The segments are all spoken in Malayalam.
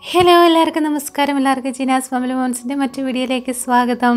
ഹലോ എല്ലാവർക്കും നമസ്കാരം എല്ലാവർക്കും ജിനാസ് ഫാമിലി മോൻസിൻ്റെ മറ്റു വീഡിയോയിലേക്ക് സ്വാഗതം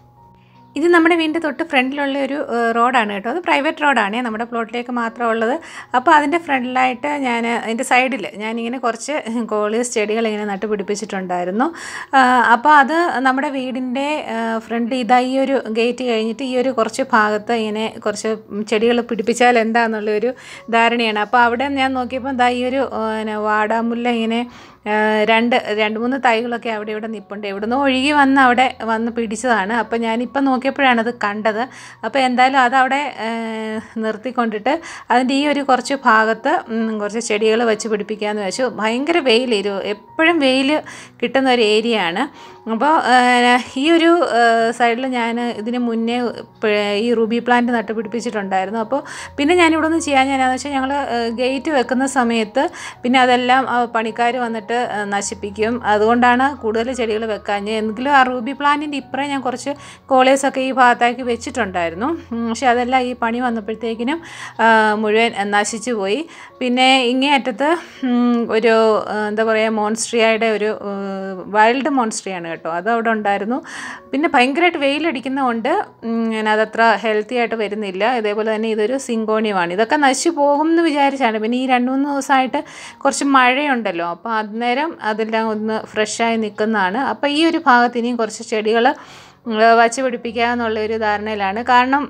ഇത് നമ്മുടെ വീടിൻ്റെ തൊട്ട് ഫ്രണ്ടിലുള്ള ഒരു ഏഹ്, റോഡാണ് കേട്ടോ അത് പ്രൈവറ്റ് റോഡാണ് നമ്മുടെ പ്ലോട്ടിലേക്ക് മാത്രമേ ഉള്ളത് അപ്പോൾ അതിൻ്റെ ഫ്രണ്ടിലായിട്ട് ഞാൻ അതിൻ്റെ സൈഡിൽ ഞാനിങ്ങനെ കുറച്ച് കോളേജ് ചെടികൾ ഇങ്ങനെ നട്ട് പിടിപ്പിച്ചിട്ടുണ്ടായിരുന്നു ആഹ്, അപ്പോൾ അത് നമ്മുടെ വീടിൻ്റെ ഫ്രണ്ട് ഇതാ ഈ ഒരു ഗേറ്റ് കഴിഞ്ഞിട്ട് ഈ ഒരു കുറച്ച് ഭാഗത്ത് ഇങ്ങനെ കുറച്ച് ചെടികൾ പിടിപ്പിച്ചാൽ എന്താണെന്നുള്ളൊരു ധാരണയാണ് അപ്പോൾ അവിടെ ഞാൻ നോക്കിയപ്പോൾ ദാ ഈ ഒരു ഏഹ്, പിന്നെ വാടാമുല്ല ഇങ്ങനെ ഏഹ്, രണ്ട് രണ്ട് മൂന്ന് തൈകളൊക്കെ അവിടെ ഇവിടെ നിൽപ്പുണ്ട് എവിടുന്നോ ഒഴുകി വന്ന് അവിടെ വന്ന് പിടിച്ചതാണ് അപ്പോൾ ഞാനിപ്പം നോക്കിയപ്പോഴാണ് അത് കണ്ടത് അപ്പോൾ എന്തായാലും അതവിടെ ഏഹ്, നിർത്തിക്കൊണ്ടിട്ട് അതിൻ്റെ ഈ ഒരു കുറച്ച് ഭാഗത്ത് ഉം, കുറച്ച് ചെടികൾ വെച്ച് പിടിപ്പിക്കാമെന്ന് വെച്ചു ഭയങ്കര വെയിൽ ഇരു എപ്പോഴും വെയിൽ കിട്ടുന്ന ഒരു ഏരിയ ആണ് അപ്പോൾ ഏഹ്, ഈ ഒരു സൈഡിൽ ഞാൻ ഇതിന് മുന്നേ പ- ഈ റൂബി പ്ലാന്റ് നട്ട് പിടിപ്പിച്ചിട്ടുണ്ടായിരുന്നു അപ്പോൾ പിന്നെ ഞാനിവിടെ ഒന്ന് ചെയ്യാൻ ഞാനെന്ന് വെച്ചാൽ ഞങ്ങൾ ഗേറ്റ് വെക്കുന്ന സമയത്ത് പിന്നെ അതെല്ലാം പണിക്കാർ വന്നിട്ട് ആ, നശിപ്പിക്കും അതുകൊണ്ടാണ് കൂടുതൽ ചെടികൾ വെക്കാഞ്ഞ് എങ്കിലും ആ റൂബി പ്ലാന്റിൻ്റെ ഇപ്പുറം ഞാൻ കുറച്ച് കോളേഴ്സൊക്കെ ഈ ഭാഗത്താക്കി വെച്ചിട്ടുണ്ടായിരുന്നു ഉം, പക്ഷെ അതെല്ലാം ഈ പണി വന്നപ്പോഴത്തേക്കിനും ആ, മുഴുവൻ നശിച്ചു പോയി പിന്നെ ഇങ്ങേ അറ്റത്ത് ഉം, ഒരു ആ, എന്താ പറയുക മോൺസ്ട്രിയയുടെ ഒരു വൈൽഡ് മോൺസ്ട്രിയാണ് കേട്ടോ അത് അവിടെ ഉണ്ടായിരുന്നു പിന്നെ ഭയങ്കരമായിട്ട് വെയിലടിക്കുന്നതുകൊണ്ട് ഉം, ഞാൻ അതത്ര ഹെൽത്തി ആയിട്ട് വരുന്നില്ല ഇതേപോലെ തന്നെ ഇതൊരു സിങ്കോണിയമാണ് ഇതൊക്കെ നശിച്ചു പോകും എന്ന് വിചാരിച്ചാണ് പിന്നെ ഈ രണ്ട് മൂന്ന് ദിവസമായിട്ട് കുറച്ച് മഴയുണ്ടല്ലോ അപ്പോൾ അന്നേരം അതെല്ലാം ഒന്ന് ഫ്രഷായി നിൽക്കുന്നതാണ് അപ്പോൾ ഈ ഒരു ഭാഗത്ത് ഇനിയും കുറച്ച് ചെടികൾ വച്ച് പിടിപ്പിക്കുക എന്നുള്ള ഒരു ധാരണയിലാണ് കാരണം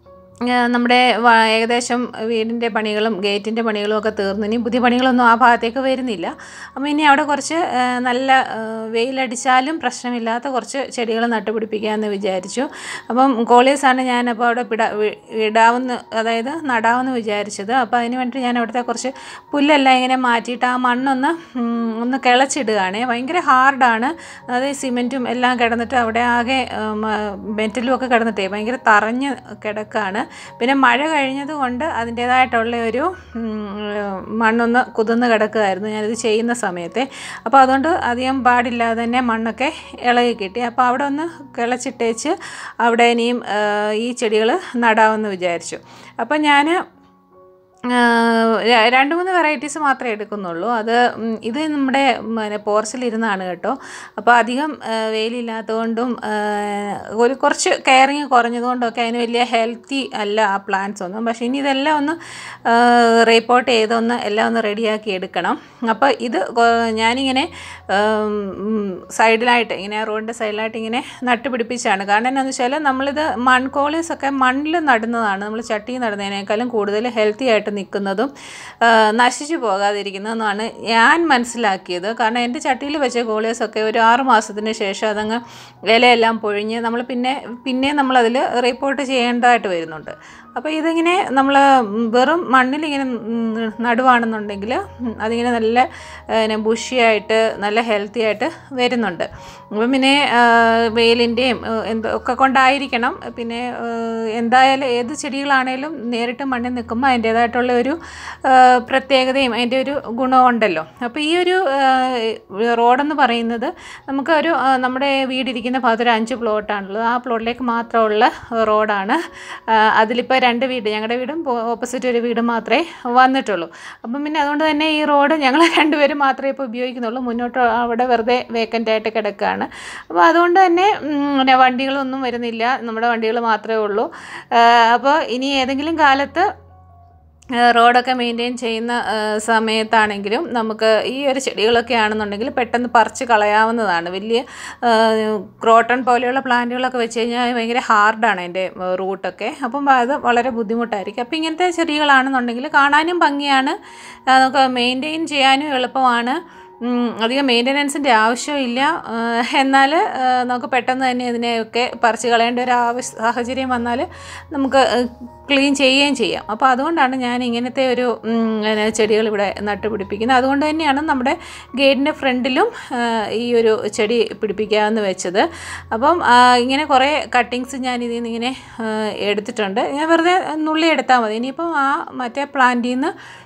ആ, നമ്മുടെ വ- ഏകദേശം വീടിൻ്റെ പണികളും ഗേറ്റിൻ്റെ പണികളും ഒക്കെ തീർന്നു ഇനി പുതിയ പണികളൊന്നും ആ ഭാഗത്തേക്ക് വരുന്നില്ല അപ്പോൾ ഇനി അവിടെ കുറച്ച് ആ, നല്ല ആ, വെയിലടിച്ചാലും പ്രശ്നമില്ലാത്ത കുറച്ച് ചെടികൾ നട്ടുപിടിപ്പിക്കാമെന്ന് വിചാരിച്ചു അപ്പം കോളേഴ്സാണ് ഞാൻ അപ്പോൾ അവിടെ പിട വി- ഇടാവുന്ന അതായത് നടാമെന്ന് വിചാരിച്ചത് അപ്പോൾ അതിന് വേണ്ടിയിട്ട് ഞാൻ അവിടുത്തെ കുറച്ച് പുല്ലെല്ലാം ഇങ്ങനെ മാറ്റിയിട്ട് ആ മണ്ണൊന്ന് ഉം, ഒന്ന് കിളച്ചിടുകയാണ് ഭയങ്കര ഹാർഡാണ് അതായത് സിമെൻറ്റും എല്ലാം കിടന്നിട്ട് അവിടെ ആകെ മെറ്റലും ഒക്കെ കിടന്നിട്ടേ ഭയങ്കര തറഞ്ഞ് കിടക്കുകയാണ് പിന്നെ മഴ കഴിഞ്ഞത് കൊണ്ട് അതിൻ്റേതായിട്ടുള്ള ഒരു ഉം, മണ്ണൊന്ന് കുതിർന്ന് കിടക്കുകയായിരുന്നു ഞാനിത് ചെയ്യുന്ന സമയത്തെ അപ്പോൾ അതുകൊണ്ട് അധികം പാടില്ലാതെ തന്നെ മണ്ണൊക്കെ ഇളകി കിട്ടി അപ്പോൾ അവിടെ ഒന്ന് കിളച്ചിട്ടേച്ച് അവിടെ ഇനിയും ആ, ഈ ചെടികൾ നടാമെന്ന് വിചാരിച്ചു അപ്പോൾ ഞാൻ ര- രണ്ട് മൂന്ന് വെറൈറ്റീസ് മാത്രമേ എടുക്കുന്നുള്ളൂ അത് ഉം, ഇത് നമ്മുടെ പിന്നെ പോർച്ചിലിരുന്നാണ് കേട്ടോ അപ്പോൾ അധികം ആ, വെയിലില്ലാത്തതുകൊണ്ടും ആ, ഒരു കുറച്ച് കെയറിങ് കുറഞ്ഞതുകൊണ്ടൊക്കെ അതിന് വലിയ ഹെൽത്തി അല്ല ആ പ്ലാന്റ്സ് ഒന്നും പക്ഷേ ഇനി ഇതെല്ലാം ഒന്ന് റിപ്പോർട്ട് ചെയ്തൊന്ന് എല്ലാം ഒന്ന് റെഡിയാക്കി എടുക്കണം അപ്പോൾ ഇത് കൊ- ഞാനിങ്ങനെ സൈഡിലായിട്ട് ഇങ്ങനെ റോഡിൻ്റെ സൈഡിലായിട്ട് ഇങ്ങനെ നട്ടുപിടിപ്പിച്ചാണ് കാരണം എന്താണെന്ന് വെച്ചാൽ നമ്മളിത് മൺകോളീസൊക്കെ മണ്ണിൽ നടുന്നതാണ് നമ്മൾ ചട്ടി നടുന്നതിനേക്കാളും കൂടുതൽ ഹെൽത്തി ആയിട്ട് നിൽക്കുന്നതും ആ, നശിച്ചു പോകാതിരിക്കുന്നതെന്നാണ് ഞാൻ മനസ്സിലാക്കിയത് കാരണം എൻ്റെ ചട്ടിയിൽ വെച്ച കോളിയസൊക്കെ ഒരു ആറ് മാസത്തിന് ശേഷം അതങ്ങ് ഇലയെല്ലാം പൊഴിഞ്ഞ് നമ്മൾ പിന്നെ പിന്നെ നമ്മളതിൽ റിപ്പോർട്ട് ചെയ്യേണ്ടതായിട്ട് വരുന്നുണ്ട് അപ്പോൾ ഇതിങ്ങനെ നമ്മൾ വെറും മണ്ണിലിങ്ങനെ ഉം, നടുവാണെന്നുണ്ടെങ്കിൽ ഉം, അതിങ്ങനെ നല്ല പിന്നെ ബുഷിയായിട്ട് നല്ല ഹെൽത്തി ആയിട്ട് വരുന്നുണ്ട് അപ്പം പിന്നെ ആ, വെയിലിൻ്റെയും ആ, എന്തോ ഒക്കെ കൊണ്ടായിരിക്കണം പിന്നെ ആ, എന്തായാലും ഏത് ചെടികളാണേലും നേരിട്ട് മണ്ണിൽ നിൽക്കുമ്പോൾ അതിൻ്റേതായിട്ടുള്ള ഒരു ആ, പ്രത്യേകതയും അതിൻ്റെ ഒരു ഗുണമുണ്ടല്ലോ അപ്പോൾ ഈ ഒരു ആ, റോഡെന്ന് പറയുന്നത് നമുക്ക് ഒരു ആ, നമ്മുടെ വീടിരിക്കുന്ന ഭാഗത്ത് ഒരു അഞ്ച് പ്ലോട്ടാണുള്ളത് ആ പ്ലോട്ടിലേക്ക് മാത്രമുള്ള റോഡാണ് ആ, അതിലിപ്പോൾ രണ്ട് വീട് ഞങ്ങളുടെ വീടും ഓപ്പോസിറ്റ് ഒരു വീട് മാത്രമേ വന്നിട്ടുള്ളൂ അപ്പം പിന്നെ അതുകൊണ്ട് തന്നെ ഈ റോഡ് ഞങ്ങൾ രണ്ടുപേരും മാത്രമേ ഇപ്പോൾ ഉപയോഗിക്കുന്നുള്ളൂ മുന്നോട്ട് അവിടെ വെറുതെ വേക്കൻ്റ് ആയിട്ട് കിടക്കുകയാണ് അപ്പോൾ അതുകൊണ്ട് തന്നെ ഉം, പിന്നെ വണ്ടികളൊന്നും വരുന്നില്ല നമ്മുടെ വണ്ടികൾ മാത്രമേ ഉള്ളൂ ആ, അപ്പോൾ ഇനി ഏതെങ്കിലും കാലത്ത് ആ, റോഡൊക്കെ മെയിൻറ്റെയിൻ ചെയ്യുന്ന ആ, സമയത്താണെങ്കിലും നമുക്ക് ഈ ഒരു ചെടികളൊക്കെ ആണെന്നുണ്ടെങ്കിൽ പെട്ടെന്ന് പറിച്ച് കളയാവുന്നതാണ് വലിയ ആ, ക്രോട്ടൺ പോലെയുള്ള പ്ലാന്റുകളൊക്കെ വെച്ച് കഴിഞ്ഞാൽ ഭയങ്കര ഹാർഡാണ് അതിൻ്റെ റൂട്ടൊക്കെ അപ്പം അത് വളരെ ബുദ്ധിമുട്ടായിരിക്കും അപ്പോൾ ഇങ്ങനത്തെ ചെടികളാണെന്നുണ്ടെങ്കിൽ കാണാനും ഭംഗിയാണ് ആ, നമുക്ക് മെയിൻറ്റെയിൻ ചെയ്യാനും എളുപ്പമാണ് ഉം, അധികം മെയിൻ്റനൻസിൻ്റെ ആവശ്യമില്ല ആ, എന്നാൽ ആ, നമുക്ക് പെട്ടെന്ന് തന്നെ ഇതിനെയൊക്കെ പറിച്ച് കളയേണ്ട ഒരു ആവശ്യ സാഹചര്യം വന്നാൽ നമുക്ക് ക്ലീൻ ചെയ്യുകയും ചെയ്യാം അപ്പോൾ അതുകൊണ്ടാണ് ഞാൻ ഇങ്ങനത്തെ ഒരു ഉം, പിന്നെ ചെടികൾ ഇവിടെ നട്ടുപിടിപ്പിക്കുന്നത് അതുകൊണ്ട് തന്നെയാണ് നമ്മുടെ ഗേറ്റിൻ്റെ ഫ്രണ്ടിലും ആ, ഈ ഒരു ചെടി പിടിപ്പിക്കാമെന്ന് വെച്ചത് അപ്പം ആ, ഇങ്ങനെ കുറേ കട്ടിങ്സ് ഞാൻ ഇതിൽ നിന്ന് ഇങ്ങനെ ആ, എടുത്തിട്ടുണ്ട് ഞാൻ വെറുതെ നുള്ളി എടുത്താൽ മതി ഇനിയിപ്പം ആ മറ്റേ പ്ലാന്റിൽ നിന്ന്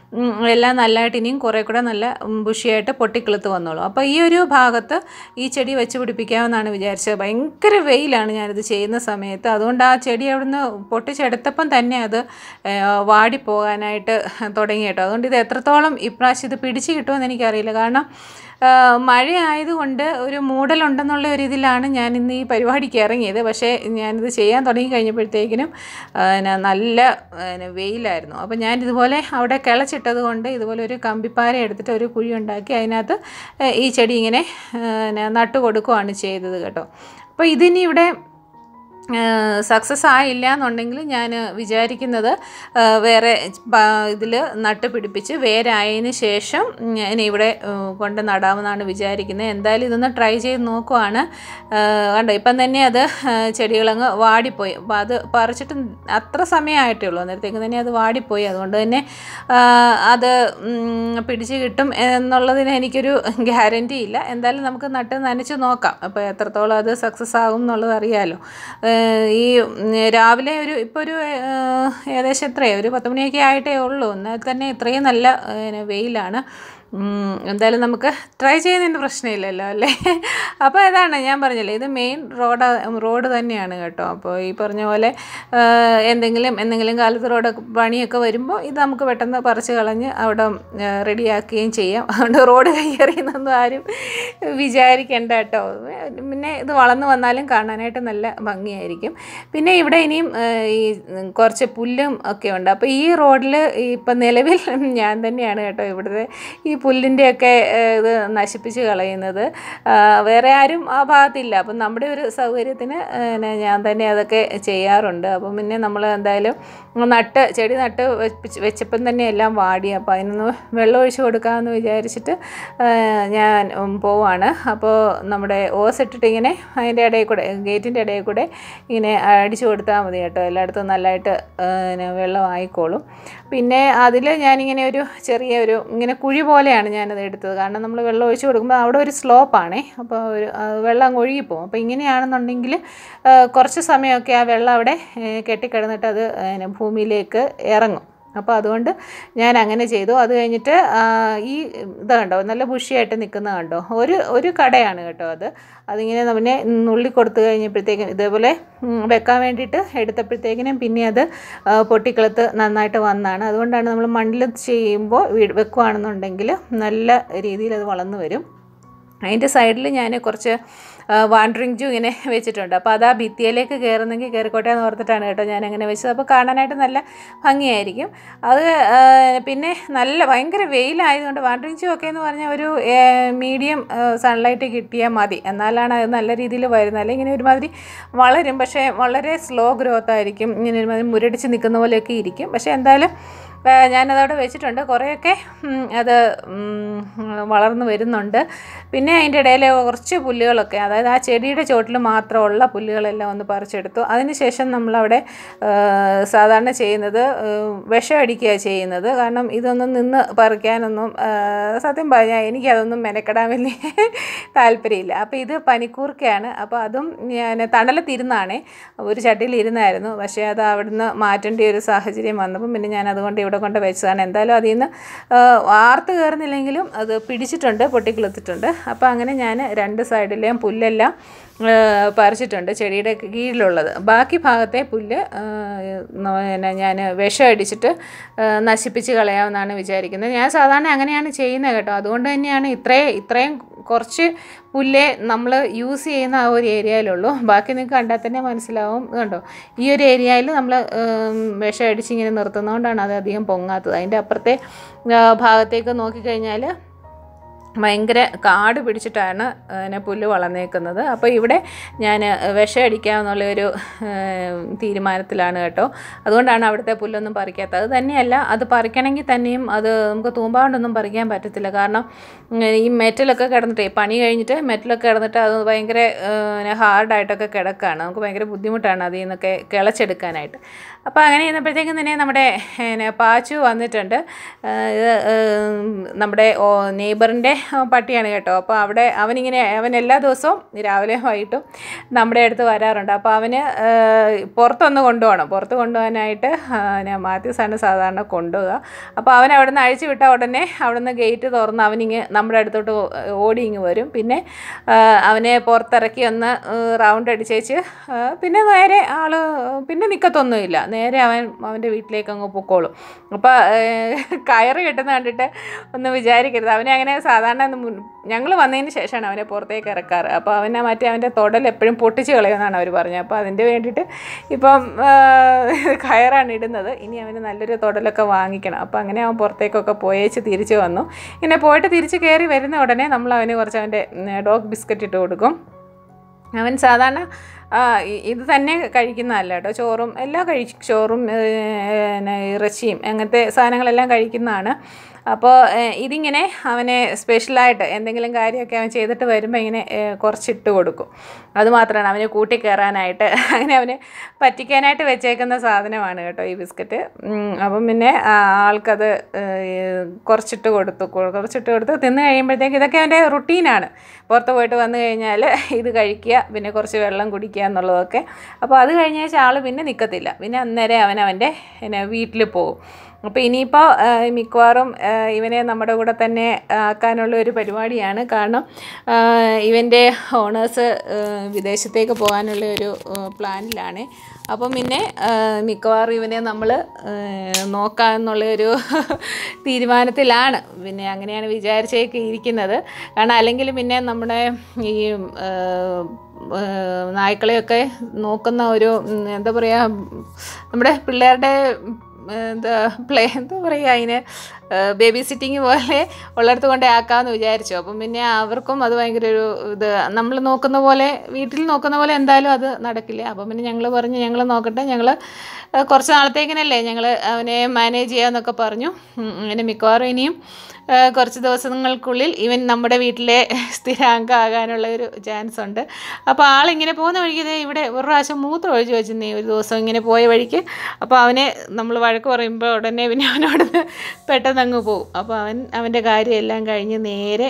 ഉം, എല്ലാം നല്ലതായിട്ട് ഇനിയും കുറേ കൂടെ നല്ല ഉം, ബുഷിയായിട്ട് പൊട്ടിക്കിളുത്ത് വന്നോളും അപ്പോൾ ഈ ഒരു ഭാഗത്ത് ഈ ചെടി വെച്ച് പിടിപ്പിക്കാമെന്നാണ് വിചാരിച്ചത് ഭയങ്കര വെയിലാണ് ഞാനിത് ചെയ്യുന്ന സമയത്ത് അതുകൊണ്ട് ആ ചെടി അവിടുന്ന് പൊട്ടിച്ചെടുത്തപ്പം തന്നെ അത് ഏഹ്, വാടിപ്പോകാനായിട്ട് തുടങ്ങി കേട്ടോ അതുകൊണ്ട് ഇത് എത്രത്തോളം ഇപ്രാവശ്യം ഇത് പിടിച്ച് കിട്ടുമെന്ന് എനിക്കറിയില്ല കാരണം ആ, മഴ ആയതുകൊണ്ട് ഒരു മൂടലുണ്ടെന്നുള്ള ഒരു ഇതിലാണ് ഞാൻ ഇന്ന് ഈ പരിപാടിക്ക് ഇറങ്ങിയത് പക്ഷേ ഞാനിത് ചെയ്യാൻ തുടങ്ങി കഴിഞ്ഞപ്പോഴത്തേക്കിനും ആ, ന- നല്ല ആ, ന- വെയിലായിരുന്നു അപ്പോൾ ഞാൻ ഇതുപോലെ അവിടെ കിളച്ചിട്ടത് കൊണ്ട് ഇതുപോലെ ഒരു കമ്പിപ്പാര എടുത്തിട്ട് ഒരു കുഴി ഉണ്ടാക്കി അതിനകത്ത് ആ, ഈ ചെടി ഇങ്ങനെ ആ, ന- നട്ടു കൊടുക്കുകയാണ് ചെയ്തത് കേട്ടോ അപ്പോൾ ഇതിനി ഇവിടെ സക്സസ് ആയില്ല എന്നുണ്ടെങ്കിൽ ഞാൻ വിചാരിക്കുന്നത് ആ, വേറെ ഇതിൽ നട്ട് പിടിപ്പിച്ച് വേരായതിന് ശേഷം ഞാൻ ഇവിടെ ആ, കൊണ്ട് നടാമെന്നാണ് വിചാരിക്കുന്നത് എന്തായാലും ഇതൊന്ന് ട്രൈ ചെയ്ത് നോക്കുവാണ് ആ, കണ്ടോ ഇപ്പം തന്നെ അത് ആ, ചെടികളങ്ങ് വാടിപ്പോയി അപ്പോൾ അത് പറിച്ചിട്ട് അത്ര സമയമായിട്ടേ ഉള്ളൂ അന്നേരത്തേക്ക് തന്നെ അത് വാടിപ്പോയി അതുകൊണ്ട് തന്നെ ആ, അത് ഉം, പിടിച്ച് കിട്ടും എന്നുള്ളതിന് എനിക്കൊരു ഗ്യാരൻറ്റി ഇല്ല എന്തായാലും നമുക്ക് നട്ട് നനച്ച് നോക്കാം അപ്പോൾ എത്രത്തോളം അത് സക്സസ് ആകും എന്നുള്ളത് അറിയാമല്ലോ ഏഹ് ഈ ഉം, രാവിലെ ഒരു ഇപ്പോൾ ഒരു ഏഹ്, ഏകദേശം എത്രയാണ് ഒരു പത്ത് മണിയൊക്കെ ആയിട്ടേ ഉള്ളൂ എന്നാൽ തന്നെ ഇത്രയും നല്ല ഏഹ്, വെയിലാണ് ഉം, എന്തായാലും നമുക്ക് ട്രൈ ചെയ്യുന്നതിന് പ്രശ്നമില്ലല്ലോ അല്ലേ അപ്പോൾ ഇതാണ് ഞാൻ പറഞ്ഞില്ലേ ഇത് മെയിൻ റോഡ് റോഡ് തന്നെയാണ് കേട്ടോ അപ്പോൾ ഈ പറഞ്ഞ പോലെ ഏഹ്, എന്തെങ്കിലും എന്തെങ്കിലും കാലത്ത് റോഡ് പണിയൊക്കെ വരുമ്പോൾ ഇത് നമുക്ക് പെട്ടെന്ന് പറിച്ച് കളഞ്ഞ് അവിടെ റെഡിയാക്കുകയും ചെയ്യാം അതുകൊണ്ട് റോഡ് കയ്യേറിയെന്നൊന്നും ആരും വിചാരിക്കേണ്ട കേട്ടോ പിന്നെ ഇത് വളർന്നു വന്നാലും കാണാനായിട്ട് നല്ല ഭംഗിയായിരിക്കും പിന്നെ ഇവിടെ ഇനിയും ഏഹ്, ഈ കുറച്ച് പുല്ലും ഒക്കെ ഉണ്ട് അപ്പോൾ ഈ റോഡിൽ ഇപ്പം നിലവിൽ ഞാൻ തന്നെയാണ് കേട്ടോ ഇവിടുത്തെ ഈ പുല്ലിൻ്റെയൊക്കെ ഏഹ്, ഇത് നശിപ്പിച്ച് കളയുന്നത് ആ, വേറെ ആരും ആ ഭാഗത്തില്ല അപ്പം നമ്മുടെ ഒരു സൗകര്യത്തിന് ഏഹ്, ഞാൻ തന്നെ അതൊക്കെ ചെയ്യാറുണ്ട് അപ്പം പിന്നെ നമ്മൾ എന്തായാലും നട്ട് ചെടി നട്ട് വെപ്പിച്ച് വെച്ചപ്പം തന്നെ എല്ലാം വാടി അപ്പോൾ അതിനൊന്ന് വെള്ളം ഒഴിച്ച് കൊടുക്കാമെന്ന് വിചാരിച്ചിട്ട് ഏഹ്, ഞാൻ ഉം, പോവാണ് അപ്പോൾ നമ്മുടെ ഓസ് ഇട്ടിട്ട് ഇങ്ങനെ അതിൻ്റെ ഇടയിൽ കൂടെ ഗേറ്റിൻ്റെ ഇടയിൽ കൂടെ ഇങ്ങനെ അടിച്ചു കൊടുത്താൽ മതി കേട്ടോ എല്ലായിടത്തും നല്ലതായിട്ട് ഏഹ്, പിന്നെ വെള്ളം ആയിക്കോളും പിന്നെ അതിൽ ഞാനിങ്ങനെ ഒരു ചെറിയ ഒരു ഇങ്ങനെ കുഴി പോലെയാണ് ഞാനത് എടുത്തത് കാരണം നമ്മൾ വെള്ളം ഒഴിച്ച് കൊടുക്കുമ്പോൾ അവിടെ ഒരു സ്ലോപ്പാണേ അപ്പോൾ ഒരു ആ, വെള്ളം അങ്ങ് ഒഴുകിപ്പോവും അപ്പോൾ ഇങ്ങനെയാണെന്നുണ്ടെങ്കിൽ ആ, കുറച്ച് സമയമൊക്കെ ആ വെള്ളം അവിടെ ഏ, കെട്ടിക്കിടന്നിട്ട് അത് പിന്നെ ഭൂമിയിലേക്ക് ഇറങ്ങും അപ്പോൾ അതുകൊണ്ട് ഞാൻ അങ്ങനെ ചെയ്തു അത് കഴിഞ്ഞിട്ട് ആ, ഈ ഇത് കണ്ടോ നല്ല ബുഷിയായിട്ട് നിൽക്കുന്നത് കണ്ടോ ഒരു ഒരു കടയാണ് കേട്ടോ അത് അതിങ്ങനെ നമ്മെ നുള്ളി കൊടുത്തു കഴിഞ്ഞപ്പോഴത്തേക്കും ഇതേപോലെ ഉം, വെക്കാൻ വേണ്ടിയിട്ട് എടുത്തപ്പോഴത്തേക്കിനും പിന്നെ അത് ആ, പൊട്ടിക്കിളുത്ത് നന്നായിട്ട് വന്നാണ് അതുകൊണ്ടാണ് നമ്മൾ മണ്ണിൽ ചെയ്യുമ്പോൾ വീട് വെക്കുകയാണെന്നുണ്ടെങ്കിൽ നല്ല രീതിയിൽ അത് വളർന്നു വരും അതിൻ്റെ സൈഡിൽ ഞാൻ കുറച്ച് വാണ്ടറിങ് ജൂ ഇങ്ങനെ വെച്ചിട്ടുണ്ട് അപ്പോൾ അത് ആ ഭിത്തിയിലേക്ക് കയറുന്നെങ്കിൽ കയറിക്കോട്ടെ എന്ന് ഓർത്തിട്ടാണ് കേട്ടോ ഞാൻ അങ്ങനെ വെച്ചത് അപ്പോൾ കാണാനായിട്ട് നല്ല ഭംഗിയായിരിക്കും അത് ആ, പിന്നെ നല്ല ഭയങ്കര വെയിലായതുകൊണ്ട് വാണ്ടറിങ് ജൂ ഒക്കെ എന്ന് പറഞ്ഞാൽ ഒരു മീഡിയം സൺലൈറ്റ് കിട്ടിയാൽ മതി എന്നാലാണ് അത് നല്ല രീതിയിൽ വരുന്നത് അല്ലെങ്കിൽ ഇങ്ങനെ ഒരുമാതിരി വളരും പക്ഷേ വളരെ സ്ലോ ഗ്രോത്ത് ആയിരിക്കും ഇങ്ങനെ ഒരുമാതിരി മുരടിച്ച് നിൽക്കുന്ന പോലെയൊക്കെ ഇരിക്കും പക്ഷേ എന്തായാലും ആ, ഞാനതവിടെ വെച്ചിട്ടുണ്ട് കുറേയൊക്കെ ഉം, അത് ഉം, വളർന്നു വരുന്നുണ്ട് പിന്നെ അതിൻ്റെ ഇടയിൽ കുറച്ച് പുല്ലുകളൊക്കെ അതായത് ആ ചെടിയുടെ ചോട്ടിൽ മാത്രമുള്ള പുല്ലുകളെല്ലാം ഒന്ന് പറിച്ചെടുത്തു അതിനുശേഷം നമ്മളവിടെ ആ, സാധാരണ ചെയ്യുന്നത് ആ, വിഷം അടിക്കുക ചെയ്യുന്നത് കാരണം ഇതൊന്നും നിന്ന് പറിക്കാനൊന്നും ആ, സത്യം പറഞ്ഞാൽ എനിക്കതൊന്നും മെനക്കെടാൻ വലിയ താല്പര്യമില്ല അപ്പോൾ ഇത് പനിക്കൂർക്കയാണ് അപ്പോൾ അതും ഞാൻ തണലത്തിരുന്നാണേ ഒരു ചട്ടിയിൽ ഇരുന്നായിരുന്നു പക്ഷേ അത് അവിടുന്ന് മാറ്റേണ്ട ഒരു സാഹചര്യം വന്നപ്പം പിന്നെ ഞാൻ അതുകൊണ്ട് ഇവിടെ കൊണ്ട് വെച്ചതാണ് എന്തായാലും അതിൽ നിന്ന് ആ, വാർത്ത് കയറുന്നില്ലെങ്കിലും അത് പിടിച്ചിട്ടുണ്ട് പൊട്ടിക്കിളുത്തിട്ടുണ്ട് അപ്പോൾ അങ്ങനെ ഞാൻ രണ്ട് സൈഡിലെയും പുല്ലെല്ലാം ആ, പറിച്ചിട്ടുണ്ട് ചെടിയുടെ കീഴിലുള്ളത് ബാക്കി ഭാഗത്തെ പുല്ല് ആ, ന- പിന്നെ ഞാൻ വിഷം അടിച്ചിട്ട് ആ, നശിപ്പിച്ച് കളയാമെന്നാണ് വിചാരിക്കുന്നത് ഞാൻ സാധാരണ അങ്ങനെയാണ് ചെയ്യുന്നത് കേട്ടോ അതുകൊണ്ട് തന്നെയാണ് ഇത്രയും ഇത്രയും കുറച്ച് പുല്ലേ നമ്മൾ യൂസ് ചെയ്യുന്ന ആ ഒരു ഏരിയയിലുള്ളൂ ബാക്കി നിങ്ങൾക്ക് കണ്ടാൽ തന്നെ മനസ്സിലാവും ഇത് കണ്ടോ ഈ ഒരു ഏരിയയിൽ നമ്മൾ വിഷം അടിച്ച് ഇങ്ങനെ നിർത്തുന്നതുകൊണ്ടാണ് അത് അധികം പൊങ്ങാത്തത് അതിൻ്റെ അപ്പുറത്തെ ആ, ഭാഗത്തേക്ക് നോക്കിക്കഴിഞ്ഞാൽ ഭയങ്കര കാട് പിടിച്ചിട്ടാണ് പിന്നെ പുല്ല് വളർന്നേക്കുന്നത് അപ്പോൾ ഇവിടെ ഞാൻ വിഷം അടിക്കാമെന്നുള്ള ഒരു ഏഹ്, തീരുമാനത്തിലാണ് കേട്ടോ അതുകൊണ്ടാണ് അവിടുത്തെ പുല്ലൊന്നും പറിക്കാത്തത് അത് തന്നെയല്ല അത് പറിക്കണമെങ്കിൽ തന്നെയും അത് നമുക്ക് തൂമ്പാണ്ടൊന്നും പറിക്കാൻ പറ്റത്തില്ല കാരണം ഉം, ഈ മെറ്റലൊക്കെ കിടന്നിട്ട് പണി കഴിഞ്ഞിട്ട് മെറ്റലൊക്കെ കിടന്നിട്ട് അത് ഭയങ്കര ഹാർഡായിട്ടൊക്കെ കിടക്കുകയാണ് നമുക്ക് ഭയങ്കര ബുദ്ധിമുട്ടാണ് അതിൽ നിന്നൊക്കെ കിളച്ചെടുക്കാനായിട്ട് അപ്പോൾ അങ്ങനെ ചെയ്യുന്നപ്പോഴത്തേക്കും തന്നെ നമ്മുടെ പിന്നെ പാച്ചു വന്നിട്ടുണ്ട് ആ, ഇത് ഉം, നമ്മുടെ നെയ്ബറിൻ്റെ പട്ടിയാണ് കേട്ടോ അപ്പോൾ അവിടെ അവനിങ്ങനെ അവൻ എല്ലാ ദിവസവും രാവിലെയും വൈകിട്ടും നമ്മുടെ അടുത്ത് വരാറുണ്ട് അപ്പോൾ അവന് ആ, പുറത്തൊന്ന് കൊണ്ടുപോകണം പുറത്ത് കൊണ്ടുപോകാനായിട്ട് ആ, ഞാൻ മാത്യൂസാണ് സാധാരണ കൊണ്ടുപോകുക അപ്പോൾ അവൻ അവിടെ നിന്ന് അഴിച്ചു വിട്ട ഉടനെ അവിടെ നിന്ന് ഗേറ്റ് തുറന്ന് അവനിങ്ങ് നമ്മുടെ അടുത്തോട്ട് ഓ- ഓടി ഇങ്ങ് വരും പിന്നെ ആ, അവനെ പുറത്തിറക്കി ഒന്ന് റൗണ്ട് അടിച്ചേച്ച് ആ, പിന്നെ നേരെ ആള് പിന്നെ നിൽക്കത്തൊന്നുമില്ല നേരെ അവൻ അവൻ്റെ വീട്ടിലേക്ക് അങ്ങ് പൊക്കോളും അപ്പോൾ കയറ് കെട്ടുന്ന കണ്ടിട്ട് ഒന്ന് വിചാരിക്കരുത് അവനെ അങ്ങനെ സാധാരണ ഞങ്ങൾ വന്നതിന് ശേഷമാണ് അവനെ പുറത്തേക്ക് ഇറക്കാറ് അപ്പോൾ അവനെ മറ്റേ അവൻ്റെ തൊടൽ എപ്പോഴും പൊട്ടിച്ച് കളയുമെന്നാണ് അവർ പറഞ്ഞത് അപ്പോൾ അതിൻ്റെ വേണ്ടിയിട്ട് ഇപ്പം ആ, കയറാണ് ഇടുന്നത് ഇനി അവന് നല്ലൊരു തൊടലൊക്കെ വാങ്ങിക്കണം അപ്പോൾ അങ്ങനെ അവൻ പുറത്തേക്കൊക്കെ പോയേച്ച് തിരിച്ച് വന്നു ഇങ്ങനെ പോയിട്ട് തിരിച്ച് കയറി വരുന്ന ഉടനെ നമ്മൾ അവന് കുറച്ച് അവൻ്റെ ഡോഗ് ബിസ്ക്കറ്റ് ഇട്ട് കൊടുക്കും അവൻ സാധാരണ ആ, ഇ- ഇത് തന്നെ കഴിക്കുന്നതല്ല കേട്ടോ ചോറും എല്ലാം കഴി ചോറും ഏ, പിന്നെ ഇറച്ചിയും അങ്ങനത്തെ സാധനങ്ങളെല്ലാം കഴിക്കുന്നതാണ് അപ്പോൾ ഏ, ഇതിങ്ങനെ അവനെ സ്പെഷ്യലായിട്ട് എന്തെങ്കിലും കാര്യമൊക്കെ അവൻ ചെയ്തിട്ട് വരുമ്പോൾ ഇങ്ങനെ ഏ, കുറച്ചിട്ട് കൊടുക്കും അതുമാത്രമാണ് അവന് കൂട്ടി കയറാനായിട്ട് അങ്ങനെ അവന് പറ്റിക്കാനായിട്ട് വെച്ചേക്കുന്ന സാധനമാണ് കേട്ടോ ഈ ബിസ്ക്കറ്റ് ഉം, അപ്പം പിന്നെ ആ, ആൾക്കത് ഏ, കുറച്ചിട്ട് കൊടുത്തു കൊ- കുറച്ചിട്ട് കൊടുത്ത് തിന്ന് കഴിയുമ്പോഴത്തേക്ക് ഇതൊക്കെ അവൻ്റെ റുട്ടീനാണ് പുറത്ത് പോയിട്ട് വന്നു കഴിഞ്ഞാൽ ഇത് കഴിക്കുക പിന്നെ കുറച്ച് വെള്ളം കുടിക്കുക എന്നുള്ളതൊക്കെ അപ്പോൾ അത് കഴിഞ്ഞ ശേഷം ആൾ പിന്നെ നിൽക്കത്തില്ല പിന്നെ അന്നേരം അവൻ അവൻ്റെ പിന്നെ വീട്ടിൽ പോകും അപ്പോൾ ഇനിയിപ്പോൾ മിക്കവാറും ആ, ഇവനെ നമ്മുടെ കൂടെ തന്നെ ആക്കാനുള്ള ഒരു പരിപാടിയാണ് കാരണം ആ, ഇവൻ്റെ ഓണേഴ്സ് വിദേശത്തേക്ക് പോകാനുള്ള ഒരു ആ, പ്ലാനിലാണ് അപ്പം പിന്നെ ആ, മിക്കവാറും ഇവനെ നമ്മൾ നോക്കാമെന്നുള്ള ഒരു തീരുമാനത്തിലാണ് പിന്നെ അങ്ങനെയാണ് വിചാരിച്ചേക്ക് ഇരിക്കുന്നത് കാരണം അല്ലെങ്കിൽ പിന്നെ നമ്മുടെ ഈ ആ, ആ, നായ്ക്കളെയൊക്കെ നോക്കുന്ന ഒരു ഉം, എന്താ പറയുക നമ്മുടെ പിള്ളേരുടെ ഉം, എന്താ പ്ലേ എന്താ പറയുക അതിന് ബേബി സിറ്റിങ് പോലെ ഉള്ളിടത്ത് കൊണ്ടേ ആക്കാമെന്ന് വിചാരിച്ചു അപ്പം പിന്നെ അവർക്കും അത് ഭയങ്കര ഒരു ഇത് നമ്മൾ നോക്കുന്ന പോലെ വീട്ടിൽ നോക്കുന്ന പോലെ എന്തായാലും അത് നടക്കില്ല അപ്പം പിന്നെ ഞങ്ങൾ പറഞ്ഞു ഞങ്ങൾ നോക്കട്ടെ ഞങ്ങൾ കുറച്ച് നാളത്തേക്കിനല്ലേ ഞങ്ങൾ അവനെ മാനേജ് ചെയ്യാമെന്നൊക്കെ പറഞ്ഞു ഉം, അങ്ങനെ മിക്കവാറും ഇനിയും ആ, കുറച്ച് ദിവസങ്ങൾക്കുള്ളിൽ ഇവൻ നമ്മുടെ വീട്ടിലെ സ്ഥിരാംഗമാകാനുള്ള ഒരു ചാൻസ് ഉണ്ട് അപ്പോൾ ആളിങ്ങനെ പോകുന്ന വഴിക്ക് ദേ ഇവിടെ ഒരു പ്രാവശ്യം മൂത്രം ഒഴിച്ച് വെച്ചിരുന്നേ ഒരു ദിവസം ഇങ്ങനെ പോയ വഴിക്ക് അപ്പോൾ അവനെ നമ്മൾ വഴക്ക് പറയുമ്പോൾ ഉടനെ പിന്നെ അവനോട് പെട്ടെന്ന് അങ്ങ് പോകും അപ്പോൾ അവൻ അവൻ്റെ കാര്യം എല്ലാം കഴിഞ്ഞ് നേരെ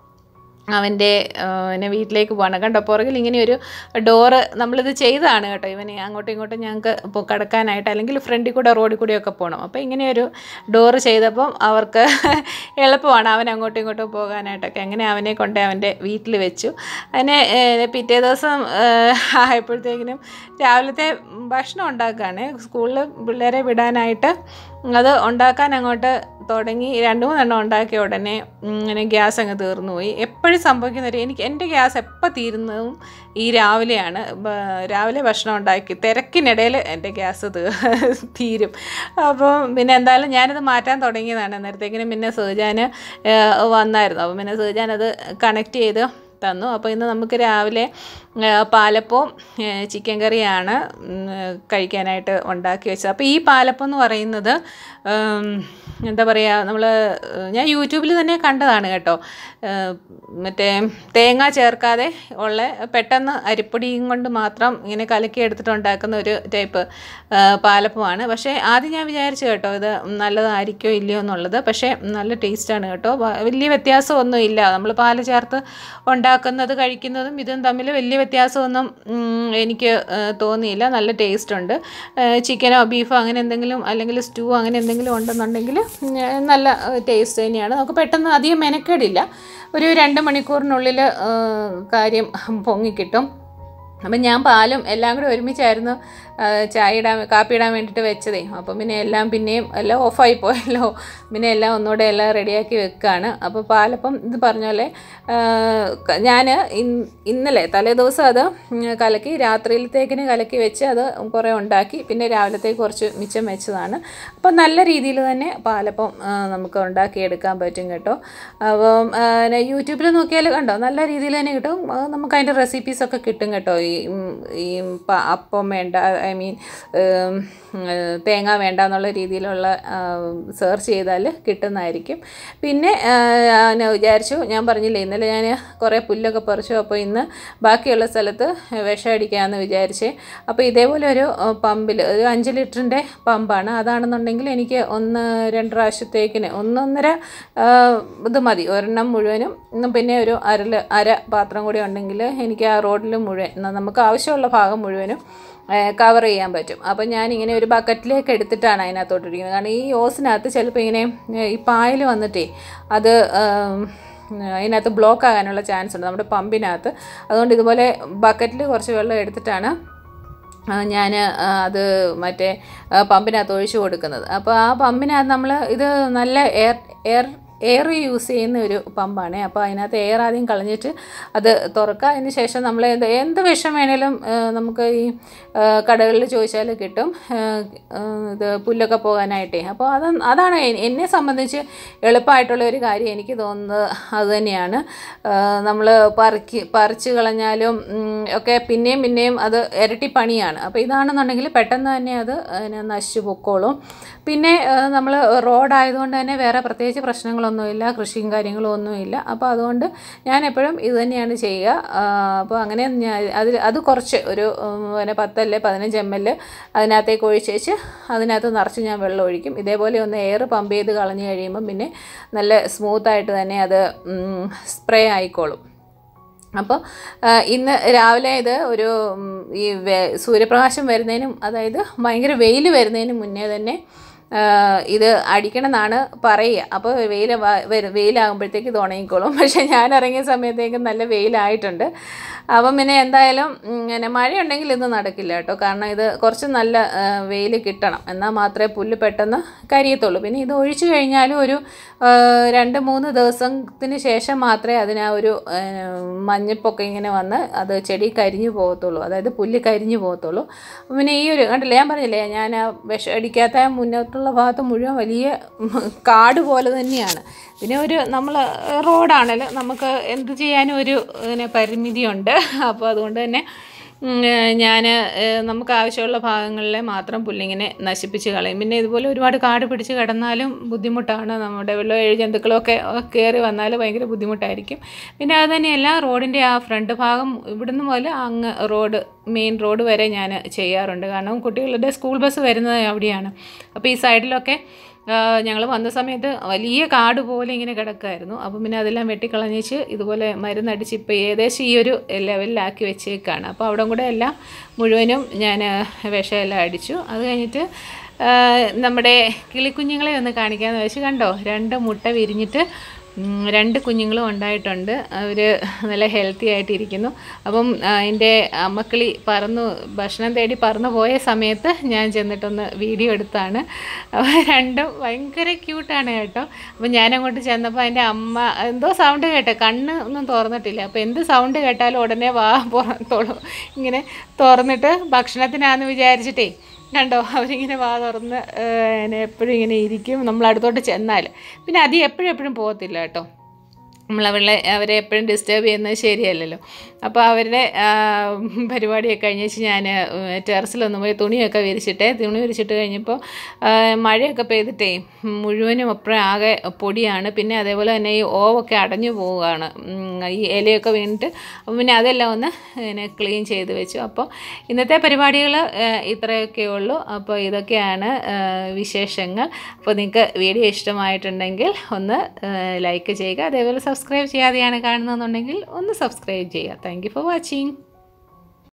അവൻ്റെ പിന്നെ വീട്ടിലേക്ക് പോകണം കണ്ടോ പുറകിൽ ഇങ്ങനെ ഒരു ഡോറ് നമ്മളിത് ചെയ്തതാണ് കേട്ടോ ഇവന് അങ്ങോട്ടും ഇങ്ങോട്ടും ഞങ്ങൾക്ക് ഇപ്പോൾ കടക്കാനായിട്ട് അല്ലെങ്കിൽ ഫ്രണ്ടിൽ കൂടെ റോഡിൽ കൂടെയൊക്കെ പോകണം അപ്പോൾ ഇങ്ങനെ ഒരു ഡോറ് ചെയ്തപ്പം അവർക്ക് എളുപ്പമാണ് അവൻ അങ്ങോട്ടും ഇങ്ങോട്ടും പോകാനായിട്ടൊക്കെ അങ്ങനെ അവനെ കൊണ്ട് അവൻ്റെ വീട്ടിൽ വെച്ചു അതിനെ ഏഹ്, പിറ്റേ ദിവസം ഏഹ്, ആയപ്പോഴത്തേക്കിനും രാവിലത്തെ ഭക്ഷണം ഉണ്ടാക്കുകയാണ് സ്കൂളിൽ പിള്ളേരെ വിടാനായിട്ട് അത് ഉണ്ടാക്കാൻ അങ്ങോട്ട് തുടങ്ങി രണ്ട് മൂന്നെണ്ണം ഉണ്ടാക്കിയ ഉടനെ ഇങ്ങനെ ഗ്യാസ് അങ്ങ് തീർന്നു പോയി എപ്പോഴും സംഭവിക്കുന്ന ഒരു എനിക്ക് എൻ്റെ ഗ്യാസ് എപ്പോൾ തീരുന്നതും ഈ രാവിലെയാണ് ബ- രാവിലെ ഭക്ഷണം ഉണ്ടാക്കി തിരക്കിനിടയിൽ എൻ്റെ ഗ്യാസ് തീ തീരും അപ്പോൾ പിന്നെ എന്തായാലും ഞാനത് മാറ്റാൻ തുടങ്ങിയതാണ് അന്നേരത്തേക്കിനും പിന്നെ സേജാൻ വന്നായിരുന്നു അപ്പോൾ പിന്നെ സേജാൻ അത് കണക്ട് ചെയ്ത് തന്നു അപ്പോൾ ഇന്ന് നമുക്ക് രാവിലെ ആ, പാലപ്പവും ആ, ചിക്കൻ കറിയാണ് ഉം, കഴിക്കാനായിട്ട് ഉണ്ടാക്കി വെച്ചത് അപ്പോൾ ഈ പാലപ്പം എന്ന് പറയുന്നത് ഉം, എന്താ പറയുക നമ്മൾ ഞാൻ യൂട്യൂബിൽ തന്നെ കണ്ടതാണ് കേട്ടോ ആ, മറ്റേ തേങ്ങ ചേർക്കാതെ ഉള്ള പെട്ടെന്ന് അരിപ്പൊടിയും കൊണ്ട് മാത്രം ഇങ്ങനെ കലക്കി എടുത്തിട്ട് ഉണ്ടാക്കുന്ന ഒരു ടൈപ്പ് ആ, പാലപ്പമാണ് പക്ഷേ ആദ്യം ഞാൻ വിചാരിച്ചു കേട്ടോ ഇത് നല്ലതായിരിക്കോ ഇല്ലയോ എന്നുള്ളത് പക്ഷേ നല്ല ടേസ്റ്റാണ് കേട്ടോ വ- വലിയ വ്യത്യാസമൊന്നും ഇല്ല നമ്മൾ പാല് ചേർത്ത് ഉണ്ടാക്കുന്നത് കഴിക്കുന്നതും ഇതും തമ്മിൽ വലിയ വ്യത്യാസമൊന്നും ഉം, എനിക്ക് ആ, തോന്നിയില്ല നല്ല ടേസ്റ്റ് ഉണ്ട് ചിക്കനോ ബീഫോ അങ്ങനെ എന്തെങ്കിലും അല്ലെങ്കിൽ സ്റ്റൂ അങ്ങനെ എന്തെങ്കിലും ഉണ്ടെന്നുണ്ടെങ്കിൽ ഉം, നല്ല ടേസ്റ്റ് തന്നെയാണ് നമുക്ക് പെട്ടെന്ന് അധികം മെനക്കേടില്ല ഒരു രണ്ട് മണിക്കൂറിനുള്ളിൽ ആ, കാര്യം പൊങ്ങിക്കിട്ടും അപ്പം ഞാൻ പാലും എല്ലാം കൂടെ ഒരുമിച്ചായിരുന്നു ആ, ചായ ഇടാൻ കാപ്പി ഇടാൻ വേണ്ടിയിട്ട് വെച്ചതേ അപ്പം പിന്നെ എല്ലാം പിന്നെയും എല്ലാം ഓഫായി പോയല്ലോ പിന്നെ എല്ലാം ഒന്നുകൂടെ എല്ലാം റെഡിയാക്കി വെക്കുകയാണ് അപ്പോൾ പാലപ്പം ഇത് പറഞ്ഞ പോലെ ഞാൻ ഇന്നലെ തലേ ദിവസം അത് ഉം, കലക്കി രാത്രിയിലത്തേക്കിന് കലക്കി വെച്ച് അത് കുറേ ഉണ്ടാക്കി പിന്നെ രാവിലത്തേക്ക് കുറച്ച് മിച്ചം വെച്ചതാണ് അപ്പം നല്ല രീതിയിൽ തന്നെ പാലപ്പം ആ, നമുക്ക് ഉണ്ടാക്കിയെടുക്കാൻ പറ്റും കേട്ടോ അപ്പം ആ, പിന്നെ യൂട്യൂബിൽ നോക്കിയാൽ കണ്ടോ നല്ല രീതിയിൽ തന്നെ കിട്ടും ആ, നമുക്ക് അതിൻ്റെ റെസിപ്പീസൊക്കെ കിട്ടും കേട്ടോ ഈ ഉം, ഈ പ- അപ്പം വേണ്ട ഐ മീൻ തേങ്ങ വേണ്ട എന്നുള്ള രീതിയിലുള്ള സെർച്ച് ചെയ്താൽ കിട്ടുന്നതായിരിക്കും പിന്നെ ആ, ഞാൻ വിചാരിച്ചു ഞാൻ പറഞ്ഞില്ലേ ഇന്നലെ ഞാൻ കുറേ പുല്ലൊക്കെ പറിച്ചു അപ്പോൾ ഇന്ന് ബാക്കിയുള്ള സ്ഥലത്ത് വിഷം അടിക്കാമെന്ന് വിചാരിച്ചേ അപ്പോൾ ഇതേപോലെ ഒരു പമ്പിൽ ഒരു അഞ്ച് ലിറ്ററിൻ്റെ പമ്പാണ് അതാണെന്നുണ്ടെങ്കിൽ എനിക്ക് ഒന്ന് രണ്ട് പ്രാവശ്യത്തേക്കിന് ഒന്നൊന്നര ആ, ഇത് മതി ഒരെണ്ണം മുഴുവനും ഉം, പിന്നെ ഒരു അരൽ അര പാത്രം കൂടി ഉണ്ടെങ്കിൽ എനിക്ക് ആ റോഡിൽ മുഴുവൻ ന- നമുക്ക് ആവശ്യമുള്ള ഭാഗം മുഴുവനും കവർ ചെയ്യാൻ പറ്റും അപ്പം ഞാനിങ്ങനെ ഒരു ബക്കറ്റിലേക്ക് എടുത്തിട്ടാണ് അതിനകത്തോട്ട് ഇരിക്കുന്നത് കാരണം ഈ ഓസിനകത്ത് ചിലപ്പോൾ ഇങ്ങനെ ഏ, ഈ പായൽ വന്നിട്ടേ അത് ആം, അതിനകത്ത് ബ്ലോക്ക് ആകാനുള്ള ചാൻസ് ഉണ്ട് നമ്മുടെ പമ്പിനകത്ത് അതുകൊണ്ട് ഇതുപോലെ ബക്കറ്റിൽ കുറച്ച് വെള്ളം എടുത്തിട്ടാണ് ഞാൻ അത് മറ്റേ ആ, പമ്പിനകത്ത് ഒഴിച്ചു കൊടുക്കുന്നത് അപ്പോൾ ആ പമ്പിനകത്ത് നമ്മൾ ഇത് നല്ല എയർ എയർ എയർ യൂസ് ചെയ്യുന്ന ഒരു പമ്പാണ് അപ്പോൾ അതിനകത്ത് എയർ ആദ്യം കളഞ്ഞിട്ട് അത് തുറക്കുക അതിന് ശേഷം നമ്മൾ എന്ത് എന്ത് വിഷം വേണേലും ആ, നമുക്ക് ഈ ആ, കടകളിൽ ചോദിച്ചാൽ കിട്ടും ആ, ആ, ഇത് പുല്ലൊക്കെ പോകാനായിട്ടേ അപ്പോൾ അത് അതാണ് എ- എന്നെ സംബന്ധിച്ച് എളുപ്പമായിട്ടുള്ള ഒരു കാര്യം എനിക്ക് തോന്നുന്നത് അത് തന്നെയാണ് നമ്മൾ പറിക്ക് പറിച്ച് കളഞ്ഞാലും ഉം, ഒക്കെ പിന്നെയും പിന്നെയും അത് ഇരട്ടി പണിയാണ് അപ്പോൾ ഇതാണെന്നുണ്ടെങ്കിൽ പെട്ടെന്ന് തന്നെ അത് അതിനെ നശിച്ചു പൊക്കോളും പിന്നെ നമ്മൾ റോഡായതുകൊണ്ട് തന്നെ വേറെ പ്രത്യേകിച്ച് പ്രശ്നങ്ങളൊന്നുമില്ല കൃഷിയും കാര്യങ്ങളും ഒന്നുമില്ല അപ്പോൾ അതുകൊണ്ട് ഞാൻ എപ്പോഴും ഇത് തന്നെയാണ് ചെയ്യുക ആ, അപ്പോൾ അങ്ങനെ ഞാൻ അതിൽ അത് കുറച്ച് ഒരു ഉം, പിന്നെ പത്തല്ലേ പതിനഞ്ച് എം എൽ അതിനകത്തേക്ക് ഒഴിച്ചേച്ച് അതിനകത്ത് നിറച്ച് ഞാൻ വെള്ളം ഒഴിക്കും ഇതേപോലെ ഒന്ന് എയർ പമ്പ് ചെയ്ത് കളഞ്ഞ് കഴിയുമ്പം പിന്നെ നല്ല സ്മൂത്തായിട്ട് തന്നെ അത് സ്പ്രേ ആയിക്കോളും അപ്പോൾ ആ, ഇന്ന് രാവിലെ ഇത് ഒരു ഉം, ഈ വെ- സൂര്യപ്രകാശം വരുന്നതിനും അതായത് ഭയങ്കര വെയിൽ വരുന്നതിന് മുന്നേ തന്നെ ആ, ഇത് അടിക്കണം എന്നാണ് പറയുക അപ്പോൾ വെയിൽ വരും വെയിലാകുമ്പോഴത്തേക്ക് ഇത് ഉണങ്ങിക്കോളും പക്ഷേ ഞാൻ ഇറങ്ങിയ സമയത്തേക്ക് നല്ല വെയിലായിട്ടുണ്ട് അപ്പം പിന്നെ എന്തായാലും ഉം, പിന്നെ മഴയുണ്ടെങ്കിൽ ഇത് നടക്കില്ല കേട്ടോ കാരണം ഇത് കുറച്ച് നല്ല വെയിൽ കിട്ടണം എന്നാൽ മാത്രമേ പുല്ല് പെട്ടെന്ന് കരിയത്തുള്ളൂ പിന്നെ ഇത് ഒഴിച്ചു കഴിഞ്ഞാലും ഒരു ആ, രണ്ട് മൂന്ന് ദിവസത്തിന് ശേഷം മാത്രമേ അതിന് ആ ഒരു ആ, മഞ്ഞപ്പൊക്കെ ഇങ്ങനെ വന്ന് അത് ചെടി കരിഞ്ഞു പോകത്തുള്ളൂ അതായത് പുല്ല് കരിഞ്ഞു പോകത്തുള്ളൂ അപ്പം പിന്നെ ഈ ഒരു കണ്ടില്ലേ ഞാൻ പറഞ്ഞില്ലേ ഞാൻ ആ വിഷം അടിക്കാത്ത മുന്നോട്ടുള്ള ഭാഗത്ത് മുഴുവൻ വലിയ കാട് പോലെ തന്നെയാണ് പിന്നെ ഒരു നമ്മൾ റോഡാണല്ലോ നമുക്ക് എന്ത് ചെയ്യാനും ഒരു പിന്നെ പരിമിതിയുണ്ട് അപ്പോൾ അതുകൊണ്ട് തന്നെ ഞാൻ നമുക്ക് ആവശ്യമുള്ള ഭാഗങ്ങളിലെ മാത്രം പുല്ലിങ്ങനെ നശിപ്പിച്ച് കളയും പിന്നെ ഇതുപോലെ ഒരുപാട് കാട് പിടിച്ച് കിടന്നാലും ബുദ്ധിമുട്ടാണ് നമ്മുടെ വല്ല ഏഴ് ജന്തുക്കളൊക്കെ കയറി വന്നാൽ ഭയങ്കര ബുദ്ധിമുട്ടായിരിക്കും പിന്നെ അത് തന്നെയല്ല റോഡിൻ്റെ ആ ഫ്രണ്ട് ഭാഗം ഇവിടുന്ന് മുതൽ അങ്ങ് റോഡ് മെയിൻ റോഡ് വരെ ഞാൻ ചെയ്യാറുണ്ട് കാരണം കുട്ടികളുടെ സ്കൂൾ ബസ് വരുന്നത് അവിടെയാണ് അപ്പോൾ ഈ സൈഡിലൊക്കെ ഞങ്ങൾ വന്ന സമയത്ത് വലിയ കാട് പോലെ ഇങ്ങനെ കിടക്കുമായിരുന്നു അപ്പം പിന്നെ അതെല്ലാം വെട്ടിക്കളഞ്ഞേച്ച് ഇതുപോലെ മരുന്നടിച്ച് ഇപ്പോൾ ഏകദേശം ഈ ഒരു ലെവലിലാക്കി വെച്ചേക്കാണ് അപ്പോൾ അവിടെ കൂടെ എല്ലാം മുഴുവനും ഞാൻ വിഷമെല്ലാം അടിച്ചു അത് കഴിഞ്ഞിട്ട് ആ, നമ്മുടെ കിളിക്കുഞ്ഞുങ്ങളെ ഒന്ന് കാണിക്കാമെന്ന് വെച്ച് കണ്ടോ രണ്ട് മുട്ട വിരിഞ്ഞിട്ട് ഉം, രണ്ട് കുഞ്ഞുങ്ങളും ഉണ്ടായിട്ടുണ്ട് അവർ നല്ല ഹെൽത്തി ആയിട്ടിരിക്കുന്നു അപ്പം ആ, അതിൻ്റെ അമ്മക്കിളി പറന്നു ഭക്ഷണം തേടി പറന്നു പോയ സമയത്ത് ഞാൻ ചെന്നിട്ടൊന്ന് വീഡിയോ എടുത്താണ് അപ്പോൾ രണ്ടും ഭയങ്കര ക്യൂട്ടാണ് കേട്ടോ അപ്പം ഞാൻ അങ്ങോട്ട് ചെന്നപ്പോൾ അതിൻ്റെ അമ്മ എന്തോ സൗണ്ട് കേട്ടെ കണ്ണ് ഒന്നും തുറന്നിട്ടില്ല അപ്പോൾ എന്ത് സൗണ്ട് കേട്ടാലും ഉടനെ വാ പുറത്തോളൂ ഇങ്ങനെ തുറന്നിട്ട് ഭക്ഷണത്തിനാന്ന് വിചാരിച്ചിട്ടേ കണ്ടോ അവരിങ്ങനെ വാ തുറന്ന് എപ്പോഴും ഇങ്ങനെ ഇരിക്കും നമ്മൾ അടുത്തോട്ട് ചെന്നാൽ പിന്നെ അത് എപ്പോഴും എപ്പോഴും പോകത്തില്ല കേട്ടോ നമ്മൾ അവളെ അവരെ എപ്പോഴും ഡിസ്റ്റർബ് ചെയ്യുന്നത് ശരിയല്ലല്ലോ അപ്പോൾ അവരുടെ ആ, പരിപാടിയൊക്കെ കഴിഞ്ഞ് വെച്ച് ഞാൻ ടെറസിലൊന്നും പോയി തുണിയൊക്കെ വിരിച്ചിട്ട് തുണി വിരിച്ചിട്ട് കഴിഞ്ഞപ്പോൾ ആ, മഴയൊക്കെ പെയ്തിട്ടേ മുഴുവനും അപ്പുറം ആകെ പൊടിയാണ് പിന്നെ അതേപോലെ തന്നെ ഈ ഓവൊക്കെ അടഞ്ഞു പോവുകയാണ് ഉം, ഈ ഇലയൊക്കെ വീണിട്ട് അപ്പം പിന്നെ അതെല്ലാം ഒന്ന് പിന്നെ ക്ലീൻ ചെയ്ത് വെച്ചു അപ്പോൾ ഇന്നത്തെ പരിപാടികൾ ഇത്രയൊക്കെ ഉള്ളൂ അപ്പോൾ ഇതൊക്കെയാണ് ആ, വിശേഷങ്ങൾ അപ്പോൾ നിങ്ങൾക്ക് വീഡിയോ ഇഷ്ടമായിട്ടുണ്ടെങ്കിൽ ഒന്ന് ലൈക്ക് ചെയ്യുക അതേപോലെ സബ്സ്ക്രൈബ് ചെയ്യാതെയാണ് കാണുന്നതെന്നുണ്ടെങ്കിൽ ഒന്ന് സബ്സ്ക്രൈബ് ചെയ്യുക താങ്ക് യു ഫോർ വാച്ചിങ്